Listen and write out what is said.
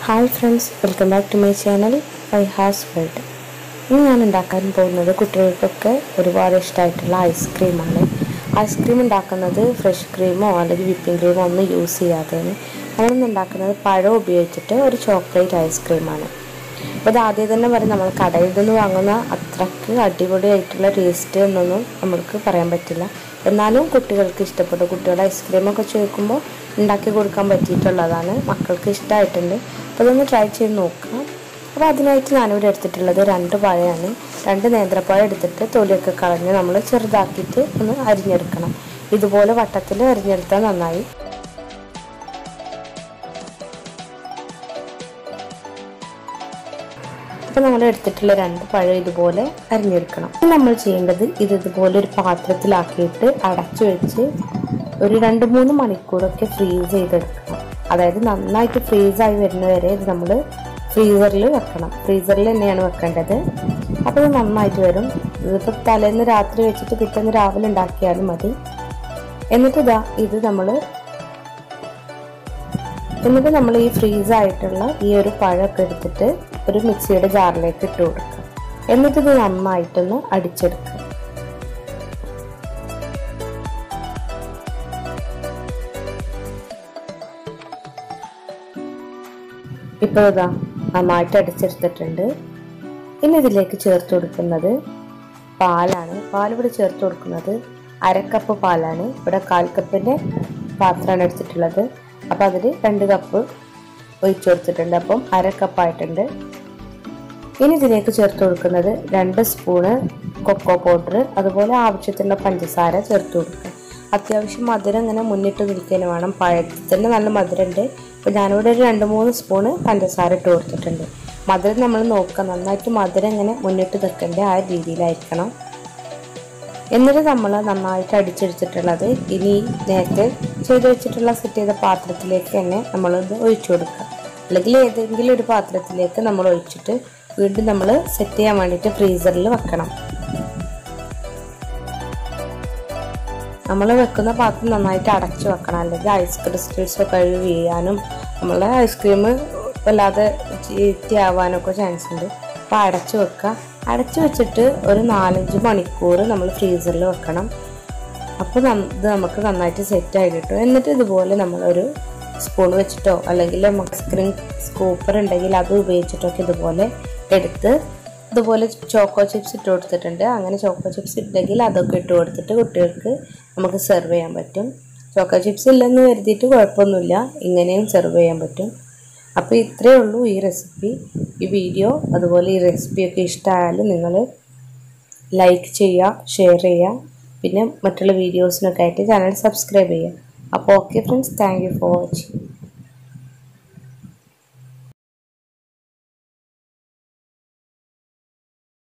hi friends welcome back to my channel I has world ഇന്ന് ഞാൻ ഉണ്ടാക്കാൻ പോകുന്നത് കുട്ടികൾക്കൊക്കെ ഒരുപാട് ഇഷ്ടമായിട്ടുള്ള ഐസ്ക്രീമാണ് ഐസ്ക്രീം ഉണ്ടാക്കുന്നത് ഫ്രഷ് ക്രീമോ അല്ലെങ്കിൽ വിപ്പിംഗ് ക്രീമോ ഒന്നും യൂസ് ചെയ്യാതെയാണ് നമ്മളിന്ന് ഉണ്ടാക്കുന്നത് പഴം ഉപയോഗിച്ചിട്ട് ഒരു ചോക്ലേറ്റ് ഐസ്ക്രീമാണ് അപ്പോൾ ഇത് ആദ്യം തന്നെ പറയും നമ്മൾ കടയിൽ നിന്ന് വാങ്ങുന്ന അത്രയ്ക്ക് അടിപൊളിയായിട്ടുള്ള ടേസ്റ്റ് എന്നൊന്നും നമ്മൾക്ക് പറയാൻ പറ്റില്ല എന്നാലും കുട്ടികൾക്ക് ഇഷ്ടപ്പെട്ടു കുട്ടികളുടെ ഐസ്ക്രീമൊക്കെ ചോദിക്കുമ്പോൾ ഉണ്ടാക്കി കൊടുക്കാൻ പറ്റിയിട്ടുള്ളതാണ് മക്കൾക്ക് ഇഷ്ടമായിട്ടുണ്ട് അപ്പോൾ അതൊന്ന് ട്രൈ ചെയ്ത് നോക്കാം അപ്പോൾ അതിനായിട്ട് ഞാനിവിടെ എടുത്തിട്ടുള്ളത് രണ്ട് പഴമാണ് രണ്ട് നേന്ത്രപ്പഴം എടുത്തിട്ട് തൊലിയൊക്കെ കളഞ്ഞ് നമ്മൾ ചെറുതാക്കിയിട്ട് ഒന്ന് അരിഞ്ഞെടുക്കണം ഇതുപോലെ വട്ടത്തിൽ അരിഞ്ഞെടുത്താൽ നന്നായി അപ്പോൾ നമ്മൾ എടുത്തിട്ടുള്ള രണ്ട് പഴം ഇതുപോലെ അരിഞ്ഞെടുക്കണം ഇനി നമ്മൾ ചെയ്യേണ്ടത് ഇത് ഇതുപോലെ ഒരു പാത്രത്തിലാക്കിയിട്ട് അടച്ചു വെച്ച് ഒരു രണ്ട് മൂന്ന് മണിക്കൂറൊക്കെ ഫ്രീസ് ചെയ്തെടുക്കണം അതായത് നന്നായിട്ട് ഫ്രീസായി വരുന്നവരെ ഇത് നമ്മൾ ഫ്രീസറിൽ വെക്കണം ഫ്രീസറിൽ തന്നെയാണ് വെക്കേണ്ടത് അപ്പോൾ ഇത് നന്നായിട്ട് വരും ഇതിപ്പോൾ തലേന്ന് രാത്രി വെച്ചിട്ട് പിറ്റേന്ന് രാവിലെ ഉണ്ടാക്കിയാലും മതി എന്നിട്ട് ഇതാ ഇത് നമ്മൾ എന്നിട്ട് നമ്മൾ ഈ ഫ്രീസ് ആയിട്ടുള്ള ഈ ഒരു പഴമൊക്കെ എടുത്തിട്ട് ഒരു മിക്സിയുടെ ജാറിലേക്ക് ഇട്ട് കൊടുക്കുക എന്നിട്ട് ഇത് നന്നായിട്ടൊന്ന് അടിച്ചെടുക്കുക ഇപ്പോൾ ഇതാ നന്നായിട്ട് അടിച്ചെടുത്തിട്ടുണ്ട് ഇനി ഇതിലേക്ക് ചേർത്ത് കൊടുക്കുന്നത് പാലാണ് പാൽ ഇവിടെ ചേർത്ത് കൊടുക്കുന്നത് അരക്കപ്പ് പാലാണ് ഇവിടെ കാൽ കപ്പിൻ്റെ പാത്രമാണ് എടുത്തിട്ടുള്ളത് അപ്പോൾ അതിൽ രണ്ട് കപ്പ് ഒഴിച്ചു കൊടുത്തിട്ടുണ്ട് അപ്പം അര കപ്പായിട്ടുണ്ട് ഇനി ഇതിലേക്ക് ചേർത്ത് കൊടുക്കുന്നത് രണ്ട് സ്പൂണ് കൊക്കോ പൗഡർ അതുപോലെ ആവശ്യത്തിനുള്ള പഞ്ചസാര ചേർത്ത് കൊടുക്കുക അത്യാവശ്യം മധുരം ഇങ്ങനെ മുന്നിട്ട് നിൽക്കാൻ വേണം പഴത്തിൽ തന്നെ നല്ല മധുരമുണ്ട് അപ്പോൾ ഞാനിവിടെ ഒരു രണ്ട് മൂന്ന് സ്പൂണ് പഞ്ചസാര ഇട്ട് കൊടുത്തിട്ടുണ്ട് മധുരം നമ്മൾ നോക്കുക നന്നായിട്ട് മധുരം ഇങ്ങനെ മുന്നിട്ട് നിൽക്കേണ്ട ആ രീതിയിലായിരിക്കണം എന്നിട്ട് നമ്മൾ നന്നായിട്ട് അടിച്ചെടുത്തിട്ടുള്ളത് ഇനി നേരത്തെ ചെയ്ത് വെച്ചിട്ടുള്ള സെറ്റ് ചെയ്ത പാത്രത്തിലേക്ക് തന്നെ നമ്മളത് ഒഴിച്ചു കൊടുക്കുക അല്ലെങ്കിൽ ഏതെങ്കിലും ഒരു പാത്രത്തിലേക്ക് നമ്മൾ ഒഴിച്ചിട്ട് വീണ്ടും നമ്മൾ സെറ്റ് ചെയ്യാൻ വേണ്ടിയിട്ട് ഫ്രീസറിൽ വെക്കണം നമ്മൾ വെക്കുന്ന പാത്രം നന്നായിട്ട് അടച്ചു വെക്കണം അല്ലെങ്കിൽ ഐസ് ക്രിസ്റ്റൽസ് ഒക്കെ കഴുകി വീഴാനും നമ്മളെ ഐസ്ക്രീം വല്ലാതെ ചീത്തയാവാനൊക്കെ ചാൻസ് ഉണ്ട് അപ്പോൾ അടച്ചു വെക്കുക അടച്ചു വെച്ചിട്ട് ഒരു നാലഞ്ച് മണിക്കൂർ നമ്മൾ ഫ്രീസറിൽ വെക്കണം അപ്പോൾ ഇത് നമുക്ക് നന്നായിട്ട് സെറ്റ് ആയി കിട്ടും എന്നിട്ട് ഇതുപോലെ നമ്മളൊരു സ്പൂൺ വെച്ചിട്ടോ അല്ലെങ്കിൽ ഐസ്ക്രീം സ്കൂപ്പർ ഉണ്ടെങ്കിൽ അത് ഉപയോഗിച്ചിട്ടൊക്കെ ഇതുപോലെ എടുത്ത് ഇതുപോലെ ചോക്കോ ചിപ്സ് ഇട്ട് കൊടുത്തിട്ടുണ്ട് അങ്ങനെ ചോക്കോ ചിപ്സ് ഇട്ടെങ്കിൽ അതൊക്കെ ഇട്ട് കൊടുത്തിട്ട് കുട്ടികൾക്ക് നമുക്ക് സെർവ് ചെയ്യാൻ പറ്റും ചോക്കോ ചിപ്സ് ഇല്ലെന്ന് കരുതിയിട്ട് കുഴപ്പമൊന്നുമില്ല ഇങ്ങനെയും സെർവ് ചെയ്യാൻ പറ്റും അപ്പോൾ ഇത്രയേ ഉള്ളൂ ഈ റെസിപ്പി ഈ വീഡിയോ അതുപോലെ ഈ റെസിപ്പിയൊക്കെ ഇഷ്ടമായാലും നിങ്ങൾ ലൈക്ക് ചെയ്യുക ഷെയർ ചെയ്യുക പിന്നെ മറ്റുള്ള വീഡിയോസിനൊക്കെ ആയിട്ട് ചാനൽ സബ്സ്ക്രൈബ് ചെയ്യുക അപ്പോൾ okay friends thank you for watching